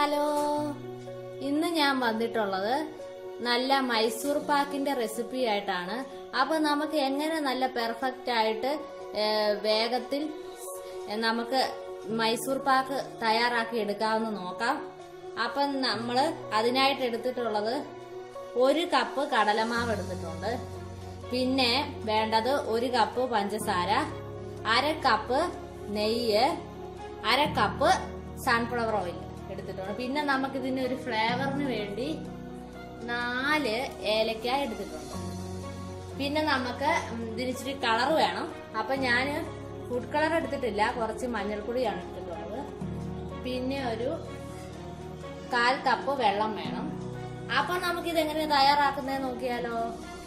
Hello ഇന്ന് ഞാൻ വന്നിട്ടുള്ളത് നല്ല മൈസൂർ പാക്കിന്റെ റെസിപ്പി ആയിട്ടാണ് അപ്പൊ നമുക്ക് എങ്ങനെ നല്ല പെർഫെക്റ്റ് ആയിട്ട് ഏ, വേഗത്തിൽ ഏ, നമുക്ക് മൈസൂർ പാക്ക് തയ്യാറാക്കി എടുക്കാമെന്ന് നോക്കാം അപ്പം നമ്മൾ അതിനായിട്ട് എടുത്തിട്ടുള്ളത് ഒരു കപ്പ് കടലമാവ് എടുത്തിട്ടുണ്ട് പിന്നെ വേണ്ടത് ഒരു കപ്പ് പഞ്ചസാര അര കപ്പ് നെയ്യ് അര കപ്പ് സൺഫ്ലവർ ഓയിൽ എടുത്തിട്ടുണ്ട് പിന്നെ നമുക്ക് ഇതിന് ഒരു ഫ്ലേവറിന് വേണ്ടി നാല് ഏലക്ക എടുത്തിട്ടുണ്ട് പിന്നെ നമുക്ക് ഉം, ഇതിന് ഇച്ചിരി കളർ വേണം അപ്പൊ ഞാൻ ഫുഡ് കളർ എടുത്തിട്ടില്ല കുറച്ച് മഞ്ഞൾപ്പൊടിയാണ് എടുത്തിട്ടുള്ളത് പിന്നെ ഒരു കാൽ കപ്പ് വെള്ളം വേണം അപ്പൊ നമുക്ക് ഇത് എങ്ങനെ തയ്യാറാക്കുന്നത് നോക്കിയാലോ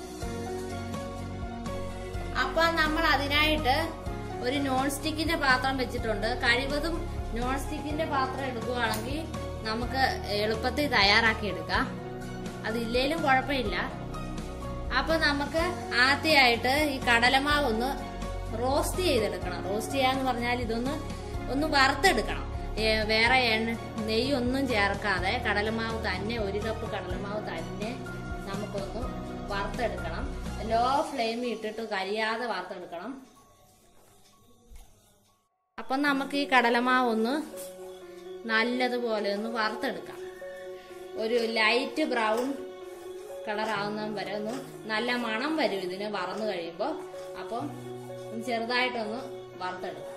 അപ്പൊ നമ്മൾ അതിനായിട്ട് ഒരു നോൺ സ്റ്റിക്കിന്റെ പാത്രം വെച്ചിട്ടുണ്ട് കഴിവതും നോൺ സ്റ്റിക്കിന്റെ പാത്രം എടുക്കുകയാണെങ്കിൽ നമുക്ക് എളുപ്പത്തിൽ തയ്യാറാക്കി എടുക്കാം അതില്ലേലും കുഴപ്പമില്ല അപ്പൊ നമുക്ക് ആദ്യമായിട്ട് ഈ കടലമാവ് ഒന്ന് റോസ്റ്റ് ചെയ്തെടുക്കണം റോസ്റ്റ് ചെയ്യാന്ന് പറഞ്ഞാൽ ഇതൊന്ന് ഒന്ന് വറുത്തെടുക്കണം ഏ, വേറെ എണ്ണ നെയ്യൊന്നും ചേർക്കാതെ കടലമാവ് തന്നെ ഒരു കപ്പ് കടലമാവ് തന്നെ നമുക്കൊന്ന് വറുത്തെടുക്കണം ലോ ഫ്ലെയിമിൽ ഇട്ടിട്ട് കരിയാതെ വറുത്തെടുക്കണം അപ്പൊ നമുക്ക് ഈ കടലമാവ് ഒന്ന് നല്ലതുപോലെ ഒന്ന് വറുത്തെടുക്കാം ഒരു ലൈറ്റ് ബ്രൗൺ കളർ ആവുന്ന വരെ ഒന്ന് നല്ല മണം വരും ഇതിന് വറന്നു കഴിയുമ്പോൾ അപ്പം ഒന്ന് ചെറുതായിട്ടൊന്ന് വറുത്തെടുക്കാം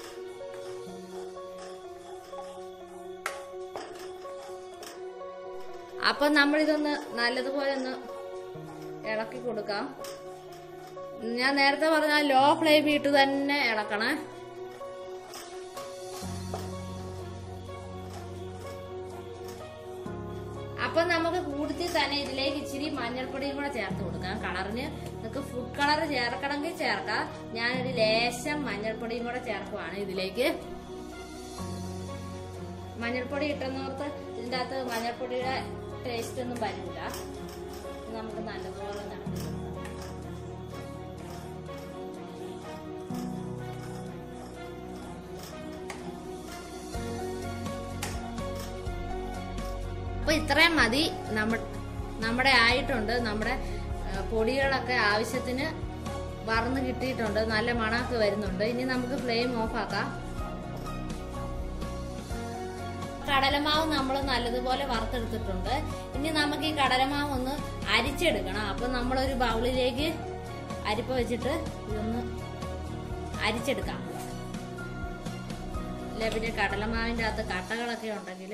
അപ്പൊ നമ്മളിതൊന്ന് നല്ലതുപോലെ ഒന്ന് ഇളക്കി കൊടുക്കാം ഞാൻ നേരത്തെ പറഞ്ഞ ലോ ഫ്ലെയിമിൽ ഇട്ട് തന്നെ ഇളക്കണേ അപ്പൊ നമുക്ക് കൂടുതൽ തന്നെ ഇതിലേക്ക് ഇച്ചിരി മഞ്ഞൾപ്പൊടിയും കൂടെ ചേർത്ത് കൊടുക്കാം കളറിന് നിങ്ങൾക്ക് ഫുഡ് കളർ ചേർക്കണമെങ്കിൽ ചേർക്കാം ഞാനൊരു ലേശം മഞ്ഞൾപ്പൊടിയും കൂടെ ചേർക്കുവാണ് ഇതിലേക്ക് മഞ്ഞൾപ്പൊടി ഇട്ടെന്നോർത്ത് ഇതിന്റെ അകത്ത് മഞ്ഞൾപ്പൊടിയുടെ ടേസ്റ്റ് ഒന്നും വരില്ല ഇത് നമുക്ക് നല്ലതുപോലെ നടത്തി കൊടുക്കാം. അപ്പൊ ഇത്രയും മതി നമ്മ നമ്മുടെ ആയിട്ടുണ്ട് നമ്മുടെ ആ, പൊടികളൊക്കെ ആവശ്യത്തിന് വറന്ന് കിട്ടിയിട്ടുണ്ട് നല്ല മണമൊക്കെ വരുന്നുണ്ട് ഇനി നമുക്ക് ഫ്ലെയിം ഓഫ് ആക്കാം കടലമാവ് നമ്മൾ നല്ലതുപോലെ വറുത്തെടുത്തിട്ടുണ്ട് ഇനി നമുക്ക് ഈ കടലമാവ് ഒന്ന് അരിച്ചെടുക്കണം അപ്പൊ നമ്മളൊരു ബൗളിലേക്ക് അരിപ്പ വെച്ചിട്ട് ഇതൊന്ന് അരിച്ചെടുക്കാം ഇല്ല പിന്നെ കടലമാവിന്റെ അകത്ത് കട്ടകളൊക്കെ ഉണ്ടെങ്കിൽ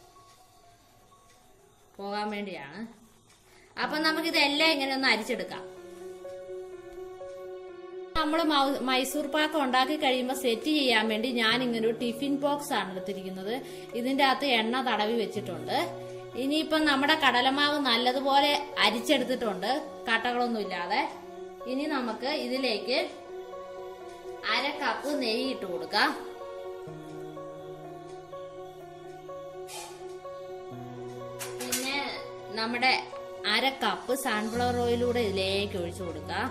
പോകാൻ വേണ്ടിയാണ് അപ്പൊ നമുക്ക് ഇതെല്ലാം ഇങ്ങനെ ഒന്ന് അരിച്ചെടുക്കാം നമ്മൾ മൈസൂർ പാക്ക് ഉണ്ടാക്കി കഴിയുമ്പോൾ സെറ്റ് ചെയ്യാൻ വേണ്ടി ഞാൻ ഇങ്ങനെ ഒരു ടിഫിൻ ബോക്സ് ആണ് എടുത്തിരിക്കുന്നത് ഇതിന്റെ അകത്ത് എണ്ണ തടവി വെച്ചിട്ടുണ്ട് ഇനിയിപ്പം നമ്മുടെ കടലമാവ് നല്ലതുപോലെ അരിച്ചെടുത്തിട്ടുണ്ട് കട്ടകളൊന്നും ഇല്ലാതെ ഇനി നമുക്ക് ഇതിലേക്ക് അര കപ്പ് നെയ്യ് ഇട്ട് കൊടുക്കാം പിന്നെ നമ്മുടെ അര കപ്പ് സൺഫ്ലവർ ഓയിലൂടെ ഇതിലേക്ക് ഒഴിച്ചു കൊടുക്കാം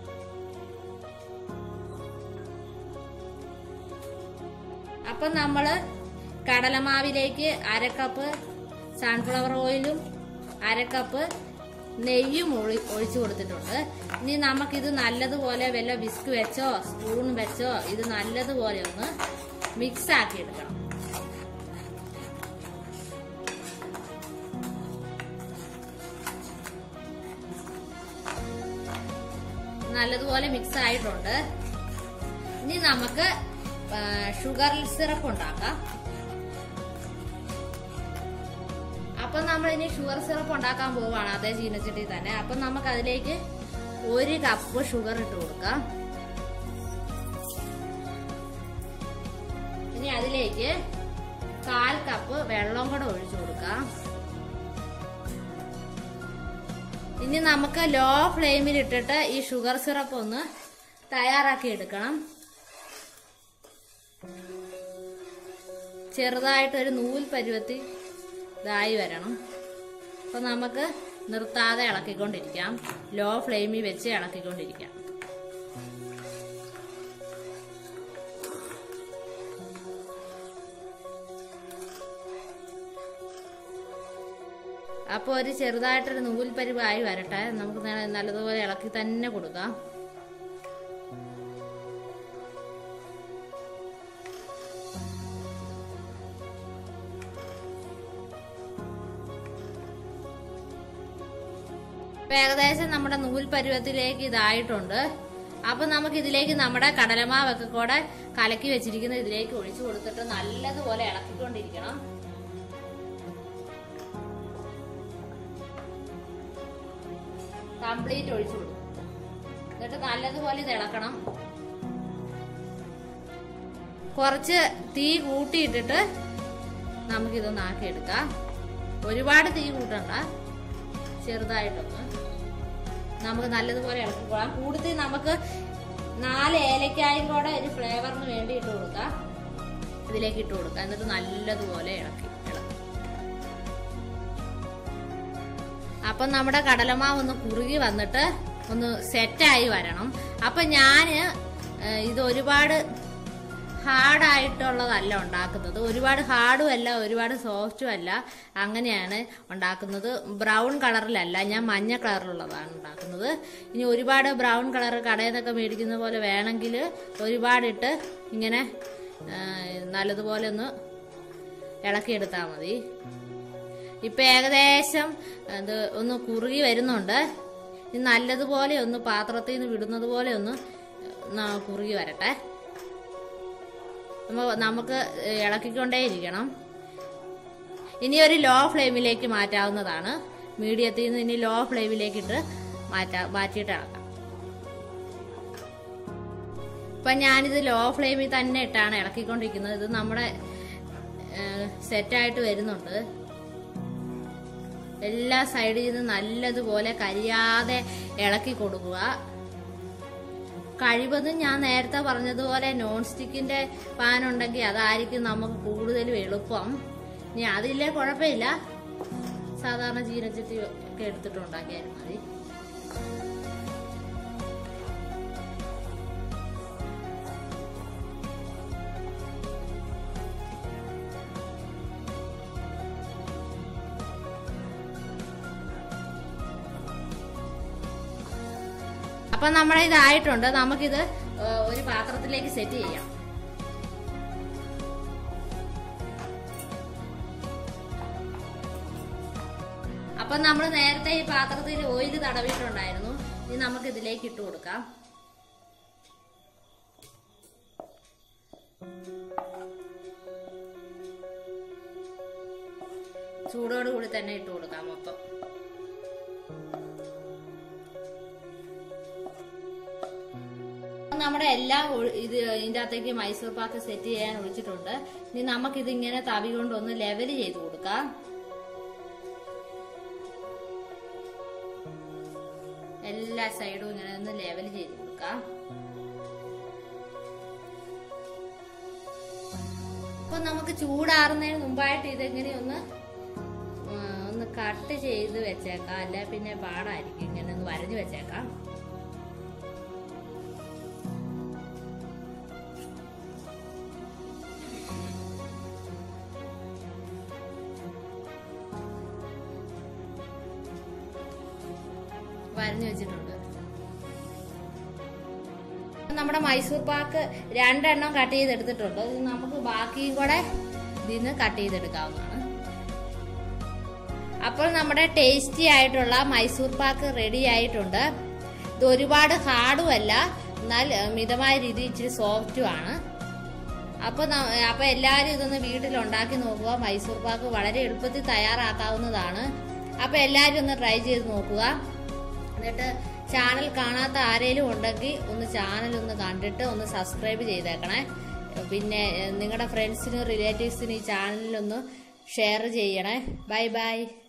അപ്പൊ നമ്മള് കടലമാവിലേക്ക് അര കപ്പ് സൺഫ്ലവർ ഓയിലും അര കപ്പ് നെയ്യും ഒഴി- ഒഴിച്ചു കൊടുത്തിട്ടുണ്ട് ഇനി നമുക്കിത് നല്ലതുപോലെ വല്ല വിസ്ക് വെച്ചോ സ്പൂൺ വെച്ചോ ഇത് നല്ലതുപോലെ ഒന്ന് മിക്സ് ആക്കി എടുക്കണം നല്ലതുപോലെ മിക്സ് ആയിട്ടുണ്ട് ഇനി നമുക്ക് ആ, ഷുഗർ സിറപ്പ് ഉണ്ടാക്കാം അപ്പൊ നമ്മൾ ഇനി ഷുഗർ സിറപ്പ് ഉണ്ടാക്കാൻ പോവാണ് അതേ ചീനച്ചട്ടി തന്നെ അപ്പൊ നമുക്ക് അതിലേക്ക് ഒരു കപ്പ് ഷുഗർ ഇട്ട് കൊടുക്കാം ഇനി അതിലേക്ക് കാൽ കപ്പ് വെള്ളം കൂടെ ഒഴിച്ചു കൊടുക്കാം ഇനി നമുക്ക് ലോ ഫ്ലെയിമിൽ ഇട്ടിട്ട് ഈ ഷുഗർ സിറപ്പ് ഒന്ന് തയ്യാറാക്കി എടുക്കണം ചെറുതായിട്ട് ഒരു നൂൽ പരുവത്തിൽ ഇതായി വരണം അപ്പൊ നമുക്ക് നിർത്താതെ ഇളക്കിക്കൊണ്ടിരിക്കാം ലോ ഫ്ലെയിമിൽ വെച്ച് ഇളക്കിക്കൊണ്ടിരിക്കാം അപ്പോൾ ഒരു ചെറുതായിട്ടൊരു നൂൽ പരിവായി വരട്ടെ നമുക്ക് ന- നല്ലതുപോലെ ഇളക്കി തന്നെ കൊടുക്കാം ഇപ്പൊ ഏകദേശം നമ്മുടെ നൂൽ പരുവത്തിലേക്ക് ഇതായിട്ടുണ്ട് അപ്പൊ നമുക്ക് ഇതിലേക്ക് നമ്മുടെ കടലമാവൊക്കെ കൂടെ കലക്കി വെച്ചിരിക്കുന്ന ഇതിലേക്ക് ഒഴിച്ചു കൊടുത്തിട്ട് നല്ലതുപോലെ ഇളക്കിക്കൊണ്ടിരിക്കണം കംപ്ലീറ്റ് ഒഴിച്ചു കൊടുക്കും എന്നിട്ട് നല്ലതുപോലെ ഇത് ഇളക്കണം കുറച്ച് തീ കൂട്ടിയിട്ടിട്ട് നമുക്കിതൊന്ന് ആക്കിയെടുക്കാം ഒരുപാട് തീ കൂട്ടണ്ട ചെറുതായിട്ടൊന്ന് നമുക്ക് നല്ലതുപോലെ ഇളക്കിക്കൊള്ളാം കൂടുതൽ നമുക്ക് നാല് ഏലക്കായും കൂടെ ഒരു ഫ്ലേവറിന് വേണ്ടി ഇട്ട് കൊടുക്കാം ഇതിലേക്ക് ഇട്ട് കൊടുക്കാം എന്നിട്ട് നല്ലതുപോലെ ഇളക്കി ഇളക്കി അപ്പം നമ്മുടെ കടലമാവ് ഒന്ന് കുറുകി വന്നിട്ട് ഒന്ന് സെറ്റായി വരണം അപ്പം ഞാൻ ഇത് ഒരുപാട് ഹാർഡായിട്ടുള്ളതല്ല ഉണ്ടാക്കുന്നത് ഒരുപാട് ഹാർഡും അല്ല ഒരുപാട് സോഫ്റ്റും അല്ല അങ്ങനെയാണ് ഉണ്ടാക്കുന്നത് ബ്രൗൺ കളറിലല്ല ഞാൻ മഞ്ഞ കളറിലുള്ളതാണ് ഉണ്ടാക്കുന്നത് ഇനി ഒരുപാട് ബ്രൗൺ കളർ കടയിൽ നിന്നൊക്കെ മേടിക്കുന്ന പോലെ വേണമെങ്കിൽ ഒരുപാടിട്ട് ഇങ്ങനെ ആ, നല്ലതുപോലെ ഒന്ന് ഇളക്കിയെടുത്താൽ മതി ഇപ്പൊ ഏകദേശം ഇത് ഒന്ന് കുറുകി വരുന്നുണ്ട് ഇത് നല്ലതുപോലെ ഒന്ന് പാത്രത്തിൽ നിന്ന് വിടുന്നത് പോലെ ഒന്ന് ന- കുറുകി വരട്ടെ നമ്മ- നമുക്ക് ഇളക്കിക്കൊണ്ടേയിരിക്കണം ഇനി ഒരു ലോ ഫ്ലെയിമിലേക്ക് മാറ്റാവുന്നതാണ് മീഡിയത്തിൽ നിന്ന് ഇനി ലോ ഫ്ലെയിമിലേക്ക് ഇട്ട് മാറ്റാ മാറ്റിയിട്ട് ഇളക്കാം ഇപ്പൊ ഞാനിത് ലോ ഫ്ലെയിമിൽ തന്നെ ഇട്ടാണ് ഇളക്കിക്കൊണ്ടിരിക്കുന്നത് ഇത് നമ്മുടെ സെറ്റായിട്ട് വരുന്നുണ്ട് എല്ലാ സൈഡിൽ നിന്ന് നല്ലതുപോലെ കരിയാതെ ഇളക്കി കൊടുക്കുക കഴിവതും ഞാൻ നേരത്തെ പറഞ്ഞതുപോലെ നോൺ സ്റ്റിക്കിന്റെ പാൻ ഉണ്ടെങ്കിൽ അതായിരിക്കും നമുക്ക് കൂടുതലും എളുപ്പം ഇനി അതില്ലേ കുഴപ്പമില്ല സാധാരണ ചീനച്ചട്ടി ഒക്കെ എടുത്തിട്ട് ഉണ്ടാക്കിയാലും മതി അപ്പൊ നമ്മുടെ ഇതായിട്ടുണ്ട് നമുക്കിത് ഏഹ്, ഒരു പാത്രത്തിലേക്ക് സെറ്റ് ചെയ്യാം അപ്പൊ നമ്മൾ നേരത്തെ ഈ പാത്രത്തിൽ ഓയിൽ തടവിയിട്ടുണ്ടായിരുന്നു ഇനി നമുക്ക് ഇതിലേക്ക് ഇട്ട് കൊടുക്കാം ചൂടോടുകൂടി തന്നെ ഇട്ട് കൊടുക്കാം മൊത്തം നമ്മുടെ എല്ലാം ഒഴി- ഇത് ഇതിന്റെ അകത്തേക്ക് മൈസൂർ പാക്ക് സെറ്റ് ചെയ്യാൻ ഒഴിച്ചിട്ടുണ്ട് ഇനി നമുക്കിത് ഇങ്ങനെ തവി കൊണ്ട് ഒന്ന് ലെവൽ ചെയ്ത് കൊടുക്കാം എല്ലാ സൈഡും ഇങ്ങനെ ഒന്ന് ലെവൽ ചെയ്ത് കൊടുക്കാം അപ്പൊ നമുക്ക് ചൂടാറുന്നതിന് മുമ്പായിട്ട് ഇതെങ്ങനെ ഒന്ന് ആ, ഒന്ന് കട്ട് ചെയ്ത് വെച്ചേക്കാം അല്ല പിന്നെ പാടായിരിക്കും ഇങ്ങനെ ഒന്ന് വരഞ്ഞു വെച്ചേക്കാം വരഞ്ഞു വെച്ചിട്ടുണ്ട് നമ്മുടെ മൈസൂർ പാക്ക് രണ്ടെണ്ണം കട്ട് ചെയ്തെടുത്തിട്ടുണ്ട് ഇത് നമുക്ക് ബാക്കിയും കൂടെ ഇതിൽ നിന്ന് കട്ട് ചെയ്തെടുക്കാവുന്നതാണ് അപ്പോൾ നമ്മുടെ ടേസ്റ്റി ആയിട്ടുള്ള മൈസൂർ പാക്ക് റെഡി ആയിട്ടുണ്ട് ഇത് ഒരുപാട് ഹാർഡും അല്ല എന്നാൽ ഏഹ്, മിതമായ രീതിയിൽ ഇച്ചിരി സോഫ്റ്റും ആണ് അപ്പൊ ന- അപ്പൊ എല്ലാവരും ഇതൊന്ന് വീട്ടിൽ ഉണ്ടാക്കി നോക്കുക മൈസൂർ പാക്ക് വളരെ എളുപ്പത്തിൽ തയ്യാറാക്കാവുന്നതാണ് അപ്പൊ എല്ലാവരും ഒന്ന് ട്രൈ ചെയ്ത് നോക്കുക എന്നിട്ട് ചാനൽ കാണാത്ത ആരെങ്കിലും ഉണ്ടെങ്കിൽ ഒന്ന് ചാനൽ ഒന്ന് കണ്ടിട്ട് ഒന്ന് സബ്സ്ക്രൈബ് ചെയ്തേക്കണേ പിന്നെ നിങ്ങളുടെ ഫ്രണ്ട്സിനും റിലേറ്റീവ്സിനും ഈ ചാനലിലൊന്ന് ഷെയർ ചെയ്യണേ ബൈ ബൈ